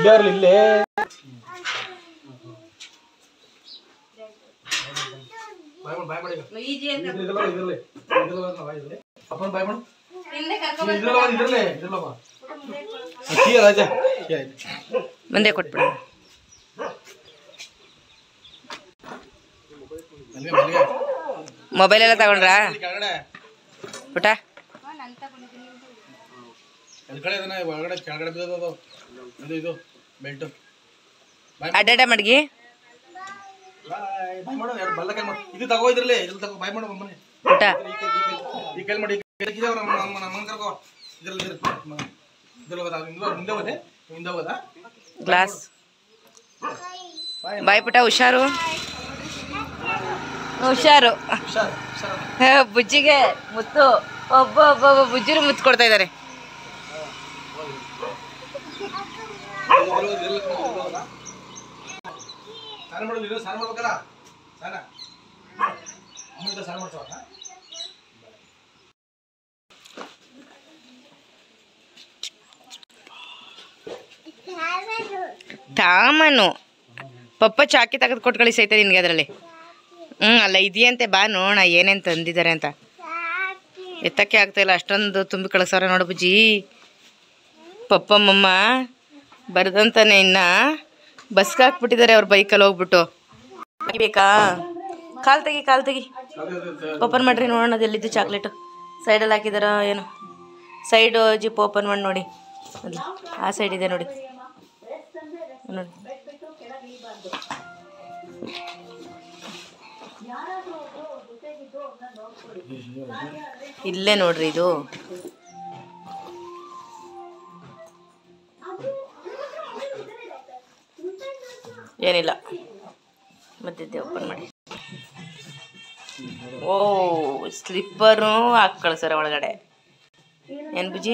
ಇಲ್ಲೇ ಇರ್ಲಿ ಇಲ್ಲೇ ಬಾಯ್ ಮಾಡು ಬಾಯ್ ಮಾಡಿ ಇದ್ರಲ್ಲ ಇದ್ರಲ್ಲ ಇದ್ರಲ್ಲ ಬಾಯ್ ಇದ್ರಲ್ಲ ಅಪ್ಪನ ಬಾಯ್ ಮಾಡು ಇದ್ರಲ್ಲ ಬಾ, ಇದ್ರಲ್ಲ ಇದ್ರಲ್ಲ ಬಾ ಅಕ್ಕಿ ರಾಜ ಅಕ್ಕಿ ಆಯ್ತು ಮುಂದೆ ಕೊಟ್ಬಿಡ ಮಲ್ಲಿಗೆ ಮಲ್ಲಿಗೆ ಮೊಬೈಲ್ ಎಲ್ಲ ತಗೊಂಡ್ರಾ ಇಲ್ಲಿ ಕೆಳಗಡೆ ಪುಟ ಎಲ್ ಕಡೆ ಇದನ್ನ ಒಳಗಡೆ ಕೆಳಗಡೆ ಬಿದ್ದದ ಅದು ಇದು ಇದು ಬೆಲ್ಟ್ ಬಾಯ್ ಅಡ್ಡಾಡ ಮಡ್ಗಿ ಬಾಯ್ ಬಾಯ್ ಮಾಡು ಎರಡು ಬಲ್ಲ ಕೈ ಮಾಡು ಇದು ತಗೋ ಇದ್ರಲ್ಲೇ ಇದ್ರಲ್ಲಿ ತಗೋ ಬಾಯ್ ಮಾಡು ಮಮ್ಮನೆ ಪುಟ ಈ ಕೈ ಈ ಕೈ ಈ ಕೈ ಮಾಡಿ ಈ ಕೈ ಇದಾವ ನಮ್ಮ ನಮ್ಮ ನಮ್ಮನ್ನ ಕರ್ಕೋ ಇದ್ರಲ್ಲಿ ಇದ್ರಲ್ಲಿ ಇದ್ರಲ್ಲಿ ಹೋಗೋದಾ ಹಿಂದೆ ಮುಂದೆ ಹೋದೆ ಹಿಂದೆ ಹೋಗೋದಾ ಗ್ಲಾಸ್ ಬಾಯ್ ಬಾಯ್ ಪುಟ ಹುಷಾರು ಹುಷಾರು ಹುಷಾರ್ ಹುಷಾರ್ ಹೇ, ಬುಜ್ಜಿಗೆ ಮುತ್ತು ಒಬ್ಬ ಒಬ್ಬ ಒಬ್ಬ ಬುಜ್ಜಿರು ಮುತ್ತು ಕೊಡ್ತಾ ಇದ್ದಾರೆ ಸ್ನಾನ ಮಾಡೋದು ಇದು ಸ್ನಾನ ಮಾಡ್ಬೇಕಲ್ಲ ಸ್ನಾನ ಅಮ್ಮನಿಂದ ಸ್ನಾನ ಮಾಡ್ಸೋಣ ತಾಮನು ಪಪ್ಪ ಚಾಕಿ ತೆಗೆದು ಕೊಟ್ಟು ಕಳಿಸೈತೆ ನಿನಗೆ ಅದರಲ್ಲಿ ಹ್ಞೂ ಅಲ್ಲ ಇದೆಯಂತೆ ಬಾ ನೋಡ ಏನೇನು ತಂದಿದ್ದಾರೆ ಅಂತ ಎತ್ತಕ್ಕೆ ಆಗ್ತಾಯಿಲ್ಲ ಅಷ್ಟೊಂದು ತುಂಬಿ ಕಳಿಸೋರ ನೋಡು ಬುಜ್ಜಿ ಪಪ್ಪ ಮಮ್ಮ ಬರ್ದಂತಾನೆ ಇನ್ನ ಬಸ್ಗೆ ಹಾಕ್ಬಿಟ್ಟಿದ್ದಾರೆ ಅವ್ರ ಬೈಕಲ್ಲಿ ಹೋಗ್ಬಿಟ್ಟು ಬೇಕಾ ಕಾಲ್ ತೆಗಿ ಕಾಲ್ ತೆಗಿ ಓಪನ್ ಮಾಡ್ರಿ ನೋಡೋಣ ಅದು ಎಲ್ಲಿದ್ದು ಚಾಕ್ಲೇಟು ಸೈಡಲ್ಲಿ ಹಾಕಿದಾರ ಏನು ಸೈಡು ಜಿಪ್ ಓಪನ್ ಮಾಡಿ ನೋಡಿ ಅಲ್ಲಿ ಆ ಸೈಡ್ ಇದೆ ನೋಡಿ ನೋಡಿ ಇಲ್ಲೇ ನೋಡ್ರಿ ಇದು ಏನಿಲ್ಲ ಮತ್ತಿದ್ದೆ ಓಪನ್ ಮಾಡಿ ಓ ಸ್ಲಿಪ್ಪರು ಹಾಕಿ ಕಳ್ಸಾರ ಒಳಗಡೆ ಏನು ಬುಜ್ಜಿ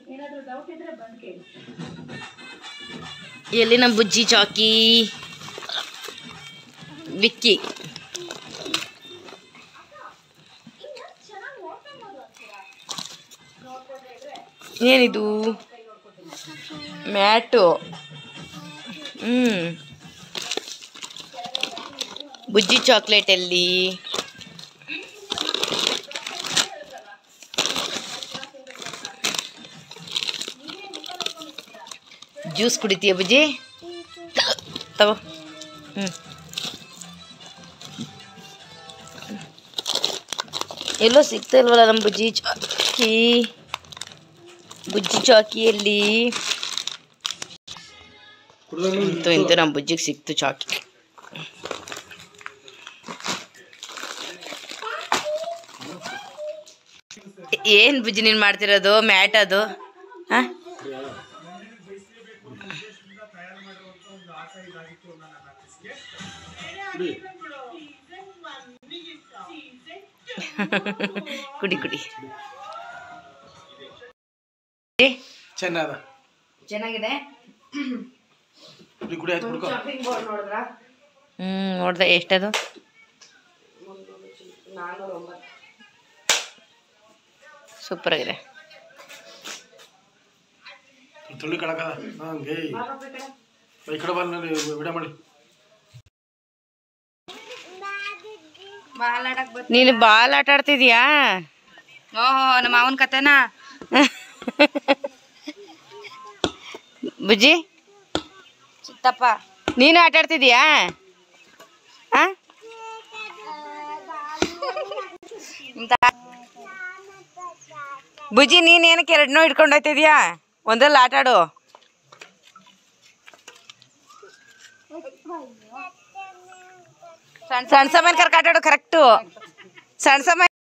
ಎಲ್ಲಿ ನಮ್ಮ ಬುಜ್ಜಿ ಚಾಕಿ ವಿಕ್ಕಿ ಏನಿದು ಮ್ಯಾಟು ಹ್ಞೂ ಬುಜ್ಜಿ ಚಾಕ್ಲೇಟ್ ಎಲ್ಲಿ ಜ್ಯೂಸ್ ಕುಡಿತೀಯ ಬುಜ್ಜಿ ತಗೋ ಹ್ಞೂ ಎಲ್ಲೋ ಸಿಗ್ತಾ ಇಲ್ವಲ್ಲ ನಮ್ಮ ಬುಜ್ಜಿ ಚಾಕಿ ಬುಜ್ಜಿ ಚಾಕಿಯಲ್ಲಿ ಇಂತು ಇಂತು ನಮ್ಮ ಬುಜ್ಜಿಗೆ ಸಿಕ್ತು ಚಾಕಿ ಏನು ಬುಜ್ಜಿ ನೀನು ಮಾಡ್ತಿರೋದು ಮ್ಯಾಟ್ ಅದು ಹಾಂ ಕುಡಿ ಕುಡಿ ಏ, ಚೆನ್ನಾದ ಚೆನ್ನಾಗಿದೆ ಕುಡಿ ಕುಡಿ ಆಯ್ತು ಕುಡ್ಕೋ ಹ್ಞೂ ನೋಡ್ದೆ ಎಷ್ಟದು ಸೂಪರ್ ಆಗಿದೆ ತುಳ್ಳಿ ಕಳಕದ ಹಂಗೆ ಈ ಕಡೆ ಬಂದು ವಿಡ ಮಾಡಿ ನೀನು ಬಾಲ್ ಆಟ ಆಡ್ತಿದ್ಯಾ ಓಹೋ ನಮ್ಮ ಮಾವನ ಕತೆನಾ ಬುಜ್ಜಿ ಚಿತ್ತಪ್ಪ ನೀನು ಆಟ ಆಡ್ತಿದ್ಯಾ ಆ? ಬುಜ್ಜಿ ನೀನು ಏನಕ್ಕೆ ಎರಡನ್ನೂ ಹಿಡ್ಕೊಂಡು ಹೋಗ್ತಿದ್ಯಾ ಒಂದ್ರಲ್ಲಿ ಆಟ ಆಡು ಸಣ್ಣ ಸಣ್ಣ ಸಾಮಾನು ಕರ್ಕ ಆಟ ಆಡು ಕರೆಕ್ಟು ಸಣ್ಣ ಸಾಮಾನು